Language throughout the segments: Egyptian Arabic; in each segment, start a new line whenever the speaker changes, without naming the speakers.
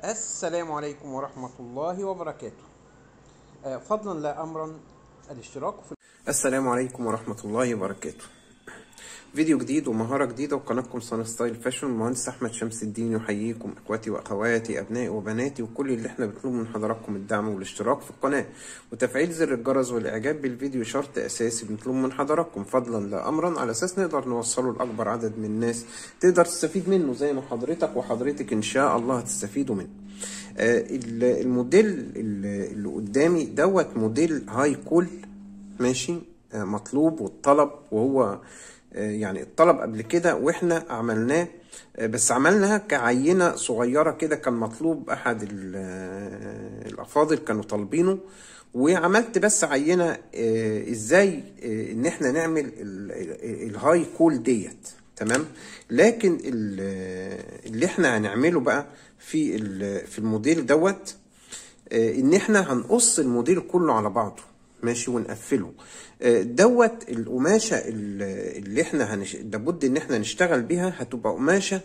السلام عليكم ورحمة الله وبركاته آه، فضلا لا أمرا الاشتراك في السلام عليكم ورحمة الله وبركاته فيديو جديد ومهارة جديدة وقناتكم صن ستايل فاشن المهندس أحمد شمس الدين يحييكم إخواتي وأخواتي أبنائي وبناتي وكل اللي احنا بنطلبه من حضراتكم الدعم والاشتراك في القناة وتفعيل زر الجرس والإعجاب بالفيديو شرط أساسي بنطلبه من حضراتكم فضلا لا أمرا على أساس نقدر نوصله لأكبر عدد من الناس تقدر تستفيد منه زي ما حضرتك وحضرتك إن شاء الله هتستفيدوا منه آه، ال- الموديل اللي اللي قدامي دوت موديل هاي كول ماشي آه، مطلوب والطلب وهو آه، يعني الطلب قبل كده واحنا عملناه آه، بس عملناها كعينة صغيرة كده كان مطلوب احد ال- آه، الافاضل كانوا طالبينه وعملت بس عينة آه، ازاي آه، ان احنا نعمل ال- ال- الهاي كول ديت تمام لكن ال- اللي احنا هنعمله بقى في ال- في الموديل دوت آه، ان احنا هنقص الموديل كله على بعضه ماشي ونقفله آه، دوت القماشه ال- اللي احنا هنش... لابد ان احنا نشتغل بيها هتبقى قماشه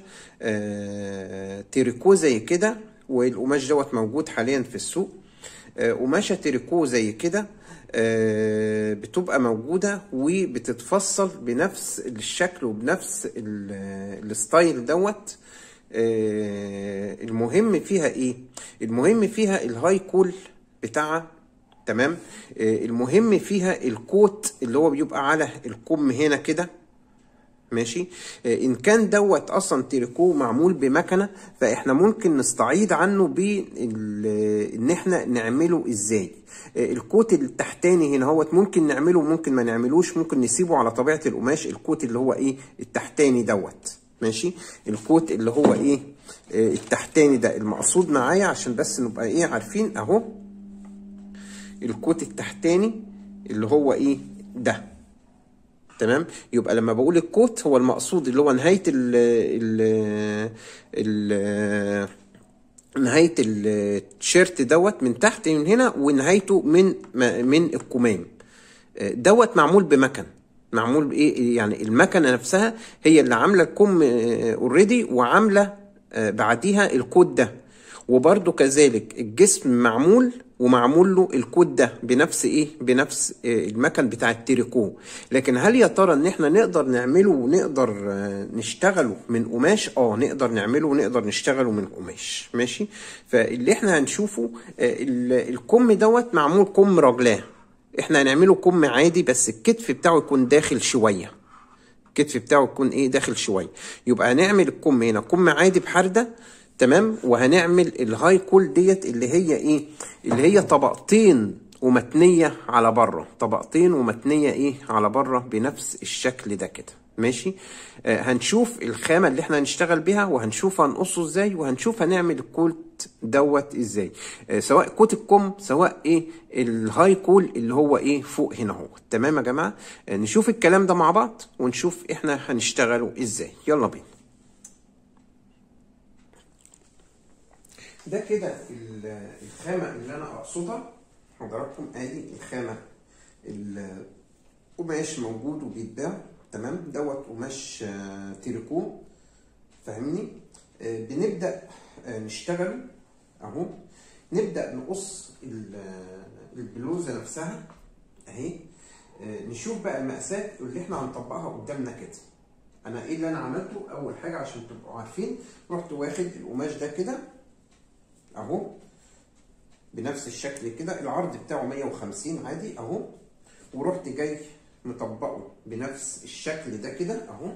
آه، تريكو زي كده والقماش دوت موجود حاليا في السوق آه، قماشه تريكو زي كده آه، بتبقى موجوده وبتتفصل بنفس الشكل وبنفس ال- الستايل دوت آه، المهم فيها ايه المهم فيها الهاي كول بتاعها تمام آه، المهم فيها الكوت اللي هو بيبقى على الكم هنا كده ماشي آه، ان كان دوت اصلا تريكو معمول بمكنه فاحنا ممكن نستعيض عنه بال- ان احنا نعمله ازاي آه، الكوت التحتاني هنا هوت ممكن نعمله وممكن ما نعملوش ممكن نسيبه على طبيعه القماش الكوت اللي هو ايه التحتاني دوت ماشي الكوت اللي هو ايه آه، التحتاني ده المقصود معايا عشان بس نبقى ايه عارفين اهو الكوت التحتاني اللي هو ايه ده تمام يبقى لما بقول الكوت هو المقصود اللي هو نهايه ال ال ال نهايه التيشيرت دوت من تحت من هنا ونهايته من من الكمام دوت معمول بمكن معمول بايه يعني المكنه نفسها هي اللي عامله الكم اوريدي وعامله آه، بعديها الكود ده وبرده كذلك الجسم معمول ومعمول له الكود ده بنفس ايه بنفس آه، المكن بتاع التريكو لكن هل يا ترى ان احنا نقدر نعمله ونقدر آه، نشتغله من قماش اه نقدر نعمله ونقدر نشتغله من قماش ماشي فاللي احنا هنشوفه آه، ال- الكم دوت معمول كم رجلاه احنا هنعمله كم عادي بس الكتف بتاعه يكون داخل شويه الكتف بتاعه يكون ايه داخل شويه يبقى هنعمل الكم هنا كم عادي بحرده تمام وهنعمل الهاي كول ديت اللي هي ايه اللي هي طبقتين ومتنيه على بره طبقتين ومتنيه ايه على بره بنفس الشكل ده كده ماشي آه هنشوف الخامه اللي احنا هنشتغل بيها وهنشوف هنقصه ازاي وهنشوف هنعمل الكوت دوت ازاي آه سواء كوت الكم سواء ايه الهاي كول اللي هو ايه فوق هنا هو تمام يا جماعه آه نشوف الكلام ده مع بعض ونشوف احنا هنشتغله ازاي يلا بينا ده كده ال- الخامة اللي أنا أقصدها حضراتكم أدي الخامة القماش موجود وبيتباع تمام دوت قماش آه، تريكو فاهمني آه، بنبدأ آه، نشتغل أهو نبدأ نقص ال- آه، البلوزة نفسها أهي آه، نشوف بقى المقاسات اللي احنا هنطبقها قدامنا كده انا ايه اللي انا عملته اول حاجه عشان تبقوا عارفين رحت واخد القماش ده كده اهو بنفس الشكل كده العرض بتاعه 150 عادي اهو ورحت جاي مطبقه بنفس الشكل ده كده اهو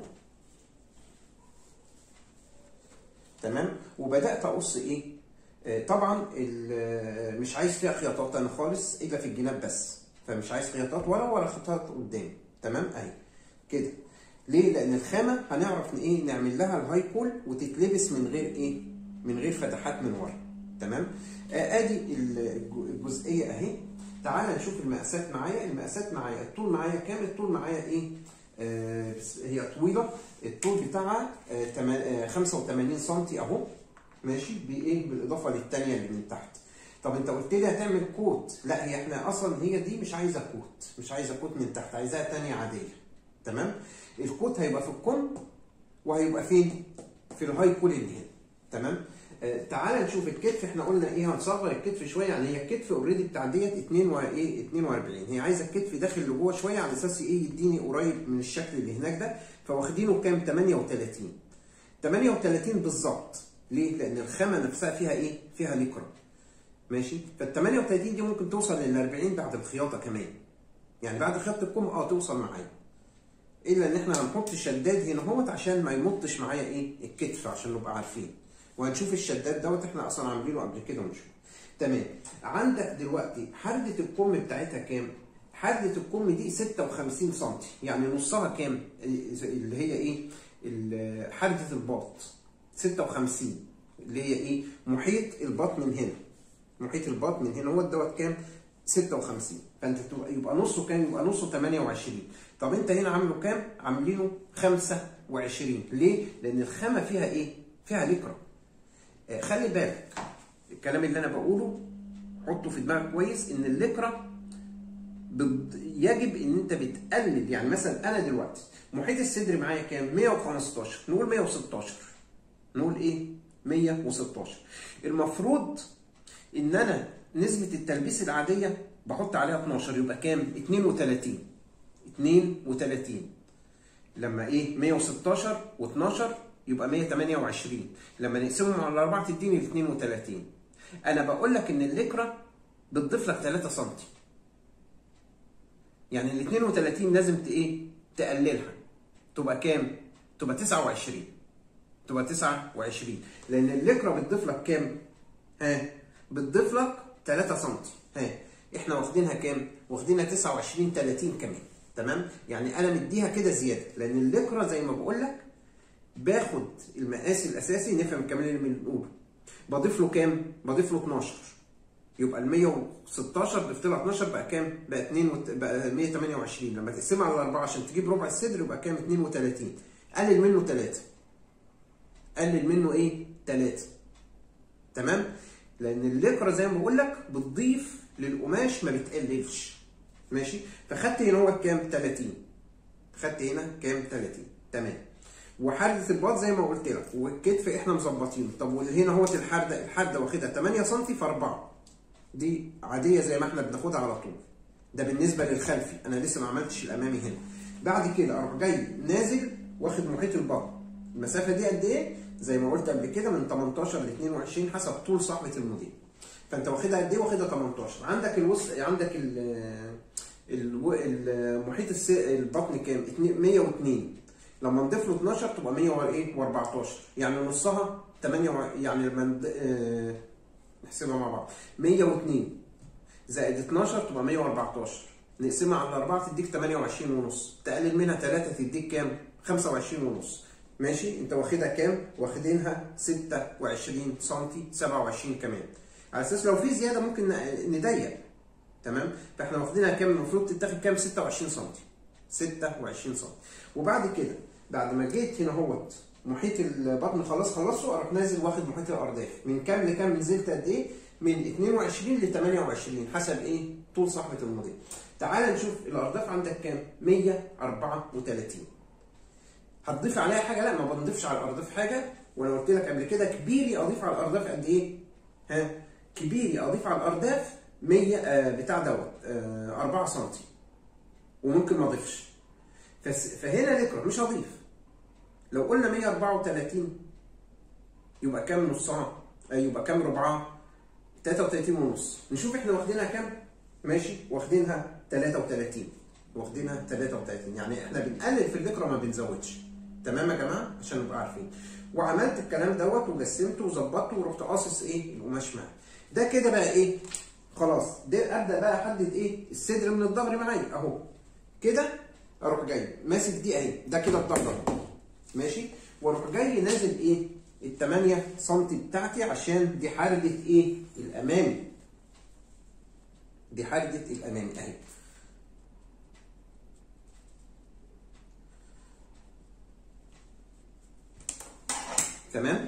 تمام وبدات اقص ايه آه، طبعا ال- مش عايز فيها خياطات انا خالص الا في الجناب بس فمش عايز خياطات ولا ولا خياطات قدام تمام اهي كده ليه لان الخامه هنعرف ايه نعمل لها الهاي كول وتتلبس من غير ايه من غير فتحات من ورا تمام آه، ادي ال- الجزئيه اهي تعال نشوف المقاسات معايا المقاسات معايا الطول معايا كام الطول معايا ايه آه بس هي طويله الطول بتاعها آه تما- آه، 85 سم اهو ماشي بايه بالاضافه للثانيه اللي من تحت طب انت قلت لي هتعمل كوت لا هي احنا اصلا هي دي مش عايزه كوت مش عايزه كوت من تحت عايزاها تانية عاديه تمام الكوت هيبقى في الكم وهيبقى فين في الهاي كول اللي هنا تمام آه تعال نشوف الكتف احنا قلنا ايه هنصغر الكتف شويه يعني هي الكتف اوريدي بتاع ديت 2 و ايه 42 هي عايزه الكتف داخل لجوه شويه على اساس ايه يديني قريب من الشكل اللي هناك ده فواخدينه كام 38 38 بالظبط ليه؟ لان الخامه نفسها فيها ايه؟ فيها ليكرا ماشي فال 38 دي ممكن توصل لل 40 بعد الخياطه كمان يعني بعد خياطه الكم اه توصل معايا الا ان احنا هنحط شداد هنا اهوت عشان ما يمطش معايا ايه الكتف عشان نبقى عارفين وهنشوف الشداد دوت احنا اصلا عاملينه قبل كده ونشوف تمام عندك دلوقتي حردة الكم بتاعتها كام؟ حردة الكم دي 56 سم يعني نصها كام؟ اللي هي ايه؟ حردة الباط 56 اللي هي ايه؟ محيط الباط من هنا محيط الباط من هنا هو دوت كام؟ 56 فانت يبقى نصه كام؟ يبقى نصه 28 طب انت هنا عامله كام؟ عاملينه 25 ليه؟ لان الخامه فيها ايه؟ فيها ليكرا آه خلي بالك الكلام اللي انا بقوله حطه في دماغك كويس ان الليكرا يجب ان انت بتقلل يعني مثلا انا دلوقتي محيط الصدر معايا كام؟ 115 نقول 116 نقول ايه؟ 116 المفروض ان انا نسبة التلبيس العادية بحط عليها 12 يبقى كام؟ 32 32 لما ايه 116 و12 يبقى 128 لما نقسمهم على الاربعه تديني ال 32 انا بقول لك ان الليكرا بتضيف لك 3 سم يعني ال 32 لازم ايه تقللها تبقى كام تبقى 29 تبقى 29 لان الليكرا بتضيف لك كام ها بتضيف لك 3 سم ها احنا واخدينها كام واخدينها 29 30 كمان تمام يعني انا مديها كده زياده لان الليكرا زي ما بقول لك باخد المقاس الاساسي نفهم الكلام اللي بنقوله بضيف له كام بضيف له 12 يبقى ال 116 ضفت لها 12 بقى كام بقى 2 وت... بقى 128 لما تقسمها على 4 عشان تجيب ربع الصدر يبقى كام 32 قلل منه 3 قلل منه ايه 3 تمام لان الليكرا زي ما بقول لك بتضيف للقماش ما بتقللش ماشي فخدت هنا هو كام 30 خدت هنا كام 30 تمام وحردة الباط زي ما قلت لك والكتف احنا مظبطينه طب وهنا اهوت الحرده الحرده واخدها 8 سم في 4 دي عاديه زي ما احنا بناخدها على طول ده بالنسبه للخلفي انا لسه ما عملتش الامامي هنا بعد كده اروح جاي نازل واخد محيط الباط المسافه دي قد ايه زي ما قلت قبل كده من 18 ل 22 حسب طول صاحبه الموديل فانت واخدها قد ايه واخدها 18 عندك الوسط عندك ال المحيط البطن كام 102 لما نضيف له 12 تبقى 114 يعني نصها 8 يعني لما اه نحسبها مع بعض 102 زائد 12 تبقى 114 نقسمها على 4 تديك 28 ونص تقلل منها 3 تديك كام 25 ونص ماشي انت واخدها كام واخدينها 26 سم 27 كمان على اساس لو في زياده ممكن نضيق تمام فاحنا واخدينها كام المفروض تتاخد كام 26 سم 26 سم وبعد كده بعد ما جيت هنا اهوت محيط البطن خلاص خلصته اروح نازل واخد محيط الارداف من كام لكام نزلت قد ايه من 22 ل 28 حسب ايه طول صاحبه الموديل تعال نشوف الارداف عندك كام 134 هتضيف عليها حاجه لا ما بنضيفش على الارداف حاجه وانا قلت لك قبل كده كبيري اضيف على الارداف قد ايه ها كبيري اضيف على الارداف 100 آه بتاع دوت آه 4 سم وممكن ما اضيفش فهنا ذكر مش هضيف لو قلنا 134 يبقى كام نصها يبقى كام ربعها 33 ونص نشوف احنا واخدينها كام ماشي واخدينها 33 واخدينها 33 يعني احنا بنقلل في الذكرى ما بنزودش تمام يا جماعه عشان نبقى عارفين وعملت الكلام دوت وجسمته وظبطته ورحت قاصص ايه القماش معايا ده كده بقى ايه خلاص ده ابدا بقى احدد ايه الصدر من الظهر معايا اهو كده اروح جاي ماسك دي اهي ده كده الظهر ماشي واروح جاي نازل ايه ال 8 سم بتاعتي عشان دي حرجه ايه الامامي دي حرجه الامامي اهي تمام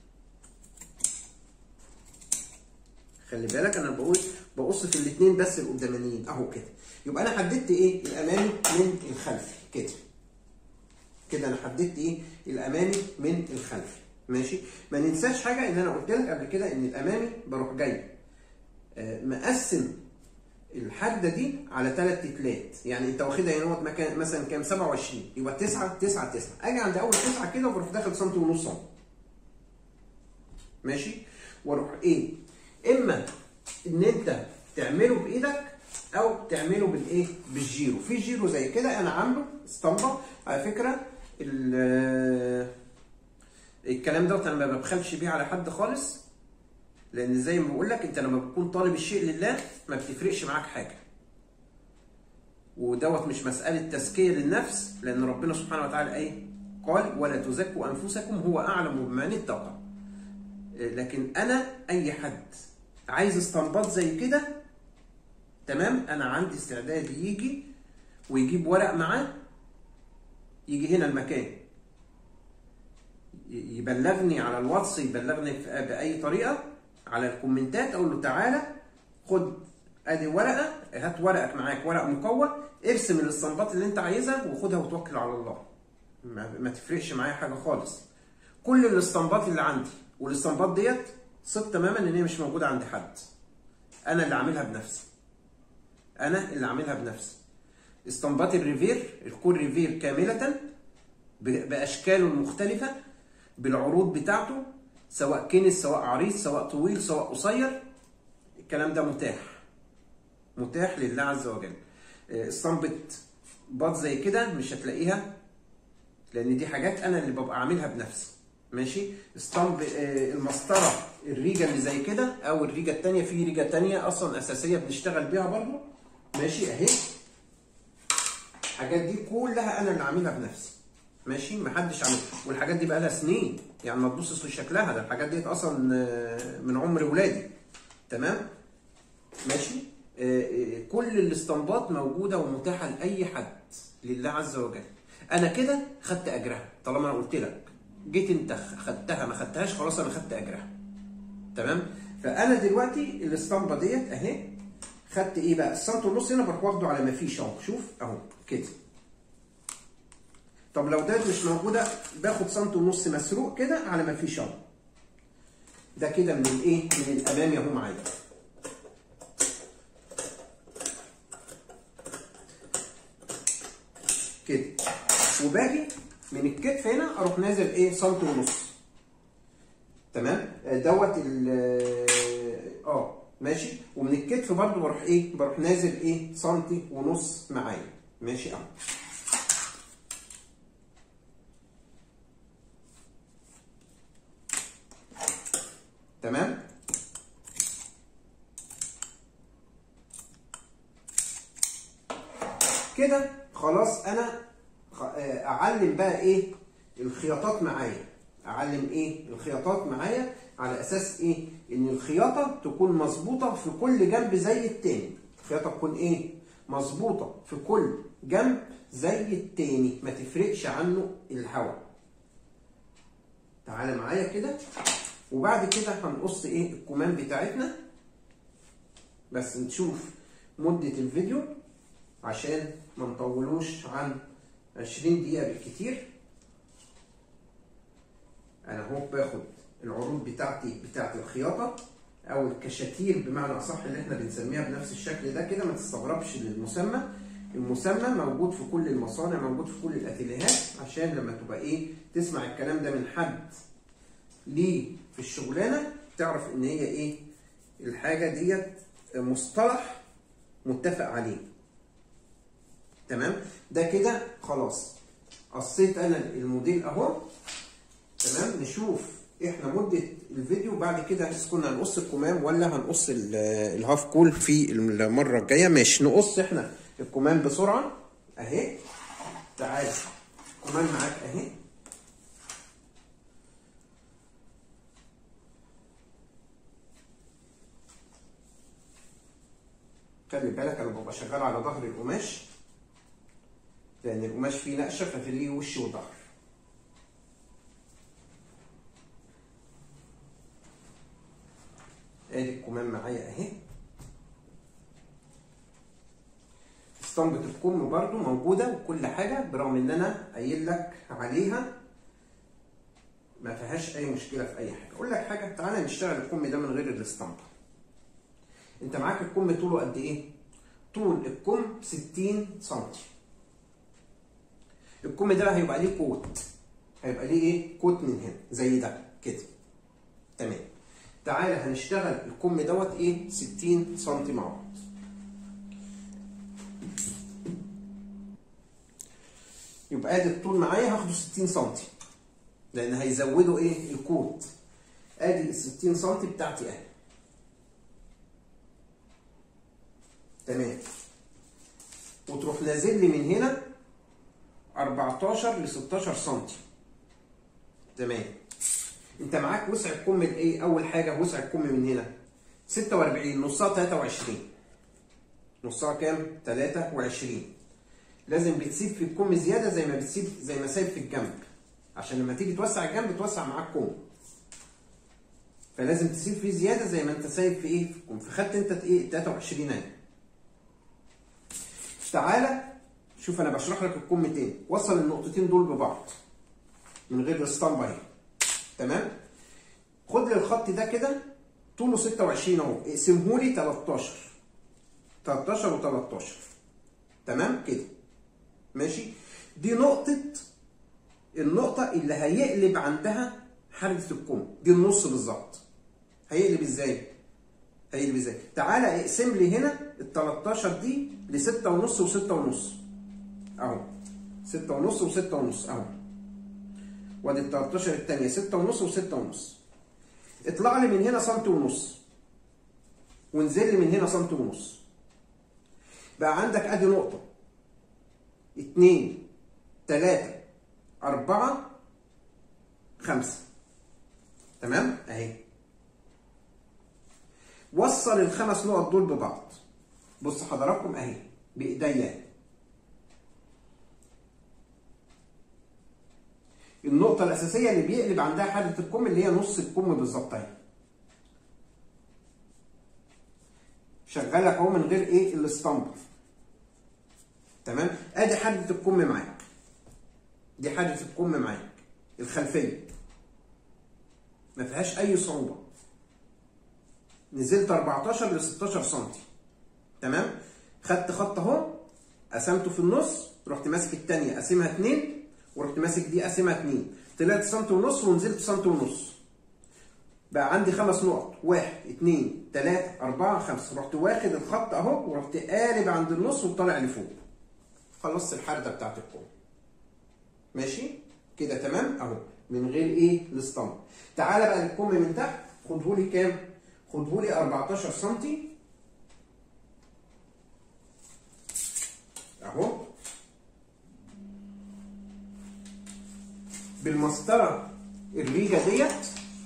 خلي بالك انا بقول بقص في الاثنين بس القدامانيين اهو كده يبقى انا حددت ايه الامامي من الخلفي كده كده انا حددت ايه الامامي من الخلفي ماشي ما ننساش حاجه ان انا قلت لك قبل كده ان الامامي بروح جاي آه، مقسم الحده دي على ثلاث تتلات يعني انت واخدها هنا هوت مكان مثلا كام 27 يبقى 9 9 9 اجي عند اول 9 كده وبروح داخل سنتي ونص اهو ماشي واروح ايه اما ان انت تعمله بايدك او تعمله بالايه بالجيرو في جيرو زي كده انا عامله اسطمبه على فكره ال- الكلام دوت انا ما ببخلش بيه على حد خالص لان زي ما بقول لك انت لما بتكون طالب الشيء لله ما بتفرقش معاك حاجه ودوت مش مساله تزكيه للنفس لان ربنا سبحانه وتعالى ايه قال ولا تزكوا انفسكم هو اعلم بمن اتقى لكن انا اي حد عايز استنباط زي كده تمام انا عندي استعداد يجي ويجيب ورق معاه يجي هنا المكان ي- يبلغني على الواتس يبلغني في- باي طريقه على الكومنتات اقول له تعالى خد ادي ورقه هات ورقك معاك ورق مقوى ارسم الاستنباط اللي انت عايزها وخدها وتوكل على الله ما, ما تفرقش معايا حاجه خالص كل الاستنباط اللي عندي والاستنباط ديت ثق تماما ان هي مش موجوده عند حد انا اللي عاملها بنفسي انا اللي عاملها بنفسي استنباط الريفير الكور ريفير كامله ب- باشكاله المختلفه بالعروض بتاعته سواء كنس سواء عريض سواء طويل سواء قصير الكلام ده متاح متاح لله عز وجل آه، اسطمبة باط زي كده مش هتلاقيها لان دي حاجات انا اللي ببقى عاملها بنفسي ماشي اسطمب آه، المسطره الريجه اللي زي كده او الريجه التانيه في ريجه تانيه اصلا اساسيه بنشتغل بيها برضه ماشي اهي الحاجات دي كلها انا اللي عاملها بنفسي ماشي محدش عامل والحاجات دي بقى لها سنين يعني ما تبصش لشكلها ده الحاجات دي اصلا آه، من عمر ولادي تمام ماشي آه، آه، كل الاستنباط موجوده ومتاحه لاي حد لله عز وجل انا كده خدت اجرها طالما انا قلت لك جيت انت خدتها ما خدتهاش خلاص انا خدت اجرها تمام فانا دلوقتي الاسطمبه ديت اهي خدت ايه بقى السنتي ونص هنا بروح واخده على ما فيش اهو شوف اهو كده طب لو ده مش موجوده باخد سنتي ونص مسروق كده على ما فيش اهو ده كده من الايه من الامامي اهو معايا كده وباجي من الكتف هنا اروح نازل ايه سنتي ونص تمام آه، دوت ال اه ماشي ومن الكتف برضو بروح ايه بروح نازل ايه سنتي ونص معايا ماشي اهو تمام كده خلاص انا خ- آه، اعلم بقى ايه الخياطات معايا اعلم ايه الخياطات معايا على اساس ايه ان الخياطه تكون مظبوطه في كل جنب زي التاني الخياطه تكون ايه مظبوطه في كل جنب زي التاني ما تفرقش عنه الهواء تعالى معايا كده وبعد كده هنقص ايه الكمام بتاعتنا بس نشوف مدة الفيديو عشان ما نطولوش عن 20 دقيقة بالكتير انا اهو باخد العروض بتاعتي بتاعت الخياطة او الكشاتير بمعنى اصح اللي احنا بنسميها بنفس الشكل ده كده ما تستغربش للمسمى المسمى موجود في كل المصانع موجود في كل الاتيليهات عشان لما تبقى ايه تسمع الكلام ده من حد ليه في الشغلانه تعرف ان هي ايه الحاجه ديت مصطلح متفق عليه تمام ده كده خلاص قصيت انا الموديل اهو تمام نشوف احنا مده الفيديو بعد كده بس كنا هنقص الكمام ولا هنقص ال- الهاف كول في المره الجايه ماشي نقص احنا الكمام بسرعه اهي تعال الكمام معاك اهي خلي بالك انا ببقى شغال على ظهر القماش لان القماش فيه نقشه ففي ليه وش وظهر ادي الكمام معايا اهي اسطمبة الكم برضو موجودة وكل حاجة برغم ان انا قايل لك عليها ما فيهاش اي مشكله في اي حاجه اقول لك حاجه تعالى نشتغل الكم ده من غير الاسطمبه انت معاك الكم طوله قد ايه طول الكم 60 سم الكم ده هيبقى ليه كوت هيبقى ليه ايه كوت من هنا زي ده كده تمام تعالى هنشتغل الكم دوت ايه 60 سم مع بعض يبقى ادي الطول معايا هاخده 60 سم لان هيزودوا ايه الكوت ادي ال 60 سم بتاعتي اهي تمام وتروح نازل لي من هنا 14 ل 16 سم تمام انت معاك وسع الكم الايه اول حاجه وسع الكم من هنا 46 نصها 23 نصها كام 23 لازم بتسيب في الكم زياده زي ما بتسيب زي ما سايب في الجنب عشان لما تيجي توسع الجنب توسع معاك كم فلازم تسيب فيه زياده زي ما انت سايب في ايه في الكم فخدت انت ايه 23 اهي تعالى شوف انا بشرح لك الكم تاني وصل النقطتين دول ببعض من غير الاسطمبه اهي تمام خد لي الخط ده كده طوله 26 اهو اقسمه لي 13 13 و13 تمام كده ماشي دي نقطة النقطة اللي هيقلب عندها حركة الكم دي النص بالظبط هيقلب ازاي؟ هيقلب ازاي؟ تعالى اقسم لي هنا ال 13 دي ل 6 ونص و 6 ونص اهو 6 ونص و 6 ونص اهو وادي ال 13 الثانية 6 ونص و 6 ونص اطلع لي من هنا سم ونص وانزل لي من هنا سم ونص بقى عندك ادي نقطة اتنين تلاتة أربعة خمسة تمام أهي وصل الخمس نقط دول ببعض بص حضراتكم أهي بإيديا النقطة الأساسية اللي بيقلب عندها حالة الكم اللي هي نص الكم بالظبط أهي شغالك أهو من غير إيه الاسطمبة تمام ادي حدة الكم معاك دي حدة الكم معاك الخلفية ما فيهاش اي صعوبة نزلت 14 ل 16 سم تمام خدت خط اهو قسمته في النص رحت ماسك الثانيه قاسمها 2 ورحت ماسك دي قاسمها 2 طلعت سم ونص ونزلت سم ونص بقى عندي خمس نقط واحد اثنين ثلاثة أربعة خمسة رحت واخد الخط أهو ورحت قالب عند النص وطالع لفوق خلصت الحردة بتاعت الكم ماشي كده تمام اهو من غير ايه الاسطمبة تعالى بقى الكم من تحت خدهولي كام خدهولي 14 سم اهو بالمسطرة الريجة ديت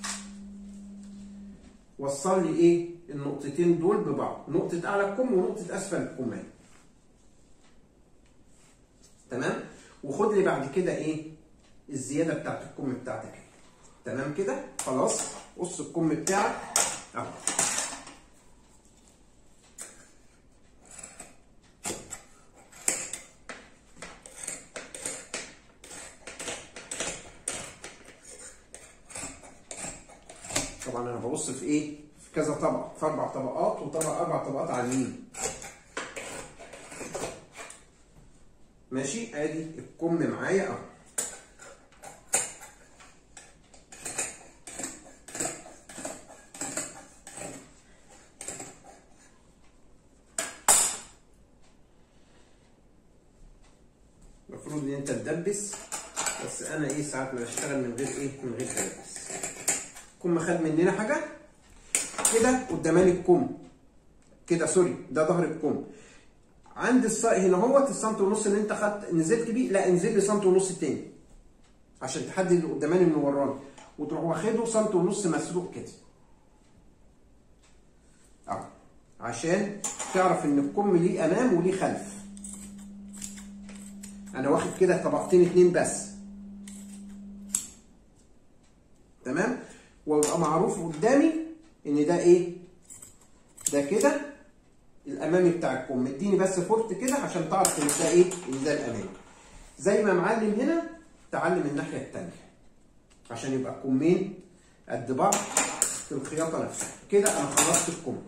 وصل لي ايه النقطتين دول ببعض نقطة اعلى الكم ونقطة اسفل الكم اهي تمام وخد لي بعد كده ايه الزياده بتاعت الكم بتاعتك تمام كده خلاص قص الكم بتاعك اهو طبعا انا ببص في ايه في كذا طبق في اربع طبقات وطبق اربع طبقات على اليمين ماشي ادي الكم معايا اهو المفروض ان انت تدبس بس انا ايه ساعات ما بشتغل من غير ايه من غير تدبس الكم خد مننا حاجه كده قداماني الكم كده سوري ده ظهر الكم عند الص... هنا اهوت السنت ونص اللي انت خدت نزلت بيه لا انزل لي سنت ونص تاني عشان تحدد اللي قداماني من وراني وتروح واخده سنت ونص مسروق كده اهو عشان تعرف ان الكم ليه امام وليه خلف انا واخد كده طبقتين اتنين بس تمام ويبقى معروف قدامي ان ده ايه ده كده الامامي بتاع الكم اديني بس فرت كده عشان تعرف ان ده ايه ان ده الامامي زي ما معلم هنا تعلم الناحيه الثانيه عشان يبقى الكمين قد بعض في الخياطه نفسها كده انا خلصت الكم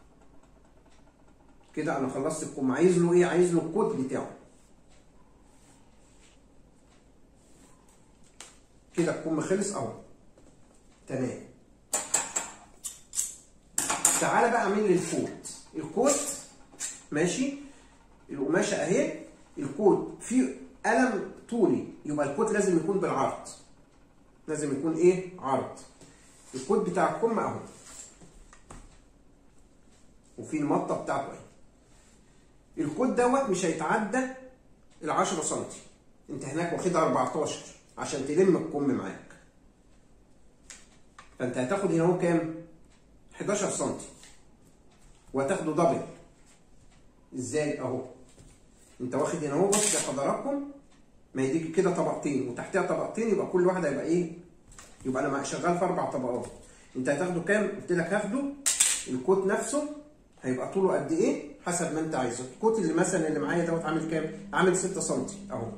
كده انا خلصت الكم عايز له ايه عايز له الكود بتاعه كده الكم خلص اهو تمام تعالى بقى اعمل لي الكوت الكوت ماشي القماشه اهي الكوت فيه قلم طولي يبقى الكوت لازم يكون بالعرض لازم يكون ايه عرض الكوت بتاع الكم اهو وفي المطه بتاعته اهي الكوت دوت مش هيتعدى ال 10 سم انت هناك واخدها 14 عشان تلم الكم معاك فانت هتاخد هنا اهو كام 11 سم وهتاخده دبل ازاي اهو انت واخد هنا اهو بص يا حضراتكم ما يديك كده طبقتين وتحتها طبقتين يبقى كل واحده يبقى ايه يبقى انا شغال في اربع طبقات انت هتاخده كام قلت لك هاخده الكوت نفسه هيبقى طوله قد ايه حسب ما انت عايزه الكوت اللي مثلا اللي معايا دوت عامل كام عامل 6 سم اهو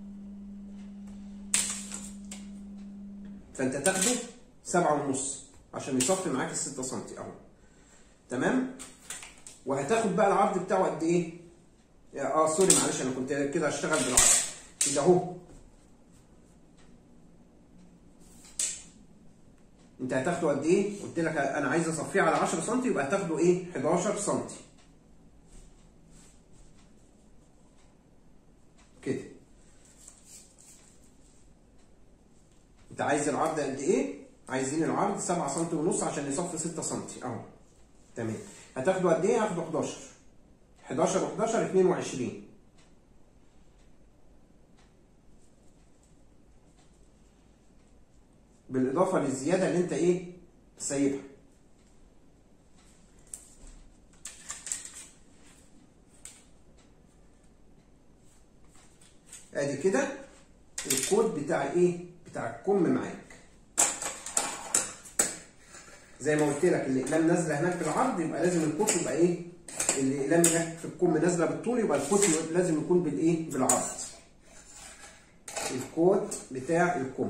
فانت تاخده سبعة ونص عشان يصفي معاك ال 6 سم اهو تمام وهتاخد بقى العرض بتاعه قد ايه اه سوري معلش انا كنت كده هشتغل بالعرض كده اهو انت هتاخده قد ايه قلت لك انا عايز اصفيه على 10 سم يبقى هتاخده ايه 11 سم كده انت عايز العرض قد ايه عايزين العرض 7 سم ونص عشان يصفي 6 سم اهو تمام هتاخده قد ايه هاخده 11 11 و11 22 بالاضافه للزياده اللي انت ايه سايبها ادي كده الكود بتاع ايه بتاع الكم معاك زي ما قلت لك الاقلام نازله هناك بالعرض يبقى لازم الكوت يبقى ايه الاقلام هناك في الكم نازله بالطول يبقى الكوت لازم يكون بالايه بالعرض الكوت بتاع الكم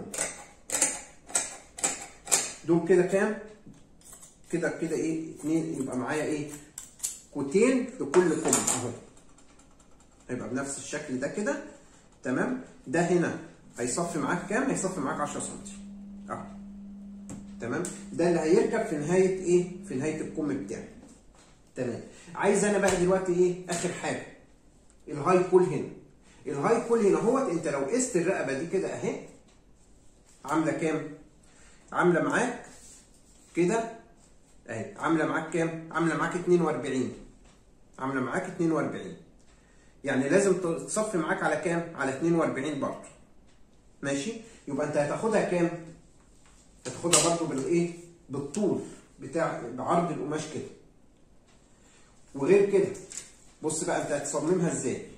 دول كده كام كده كده ايه اتنين يبقى معايا ايه كوتين في كل كم اهو هيبقى بنفس الشكل ده كده تمام ده هنا هيصفي معاك كام هيصفي معاك 10 سم اهو تمام ده اللي هيركب في نهايه ايه في نهايه الكم بتاعي تمام عايز انا بقى دلوقتي ايه اخر حاجه الهاي كول هنا الهاي كول هنا اهوت انت لو قست الرقبه دي كده اهي عامله كام عامله معاك كده اهي عامله معاك كام عامله معاك 42 عامله معاك 42 يعني لازم تصفي معاك على كام على 42 برضه ماشي يبقى انت هتاخدها كام هتاخدها برضه بالايه بالطول بتاع بعرض القماش كده وغير كده بص بقى انت هتصممها ازاي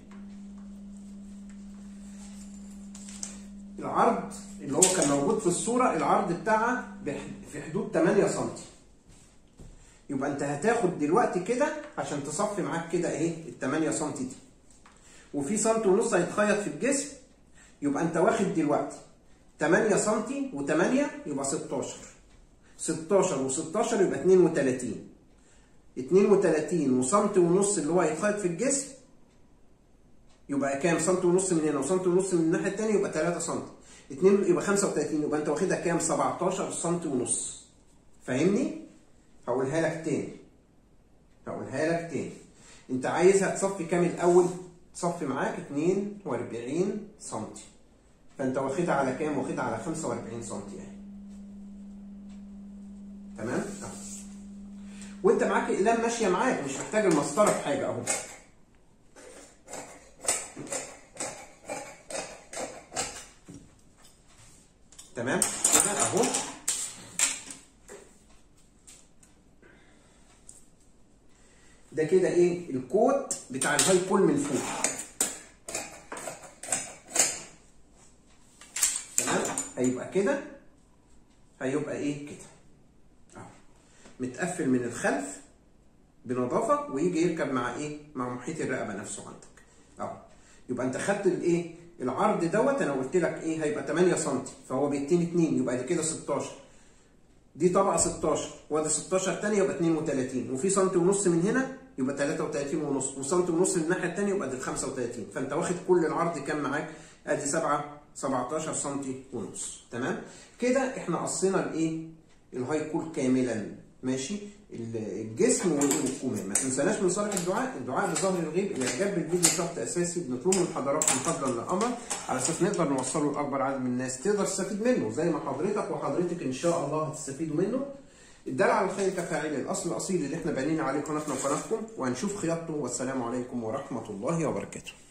العرض اللي هو كان موجود في الصوره العرض بتاعها في حدود 8 سم يبقى انت هتاخد دلوقتي كده عشان تصفي معاك كده اهي ال 8 سم دي وفي سم ونص هيتخيط في الجسم يبقى انت واخد دلوقتي 8 سم و8 يبقى 16 16 و16 يبقى 32 32 وسم ونص اللي هو هيتخيط في الجسم يبقى كام سم ونص من هنا وسم ونص من الناحيه الثانيه يبقى 3 سم 2 يبقى 35 يبقى انت واخدها كام 17 سم ونص فاهمني هقولها لك تاني هقولها لك تاني انت عايزها تصفي كام الاول تصفي معاك 42 سم فانت واخدها على كام واخدها على 45 سم يعني تمام اهو وانت معاك اقلام ماشيه معاك مش محتاج المسطره في حاجه اهو تمام كده اهو ده كده ايه الكوت بتاع الهاي كول من فوق تمام هيبقى كده هيبقى ايه كده اهو متقفل من الخلف بنظافه ويجي يركب مع ايه مع محيط الرقبه نفسه عندك اهو يبقى انت خدت الايه العرض دوت انا قلت لك ايه هيبقى 8 سم فهو بيديني 2 يبقى دي كده 16 دي طبقه 16 وادي 16 الثانيه يبقى 32 وفي سم ونص من هنا يبقى 33 ونص وسم ونص من الناحيه الثانيه يبقى دي 35 فانت واخد كل العرض كام معاك ادي 7 17 سم ونص تمام كده احنا قصينا الايه الهاي كول كاملا ماشي الجسم والكمام ما تنساناش من صالح الدعاء الدعاء بظهر الغيب الاعجاب بالفيديو شرط اساسي بنطلبه من حضراتكم فضلا لامر على اساس نقدر نوصله لاكبر عدد من الناس تقدر تستفيد منه زي ما حضرتك وحضرتك ان شاء الله هتستفيدوا منه الدلع على الخير كفاعل الاصل الاصيل اللي احنا بانين عليه قناتنا وقناتكم وهنشوف خياطته والسلام عليكم ورحمه الله وبركاته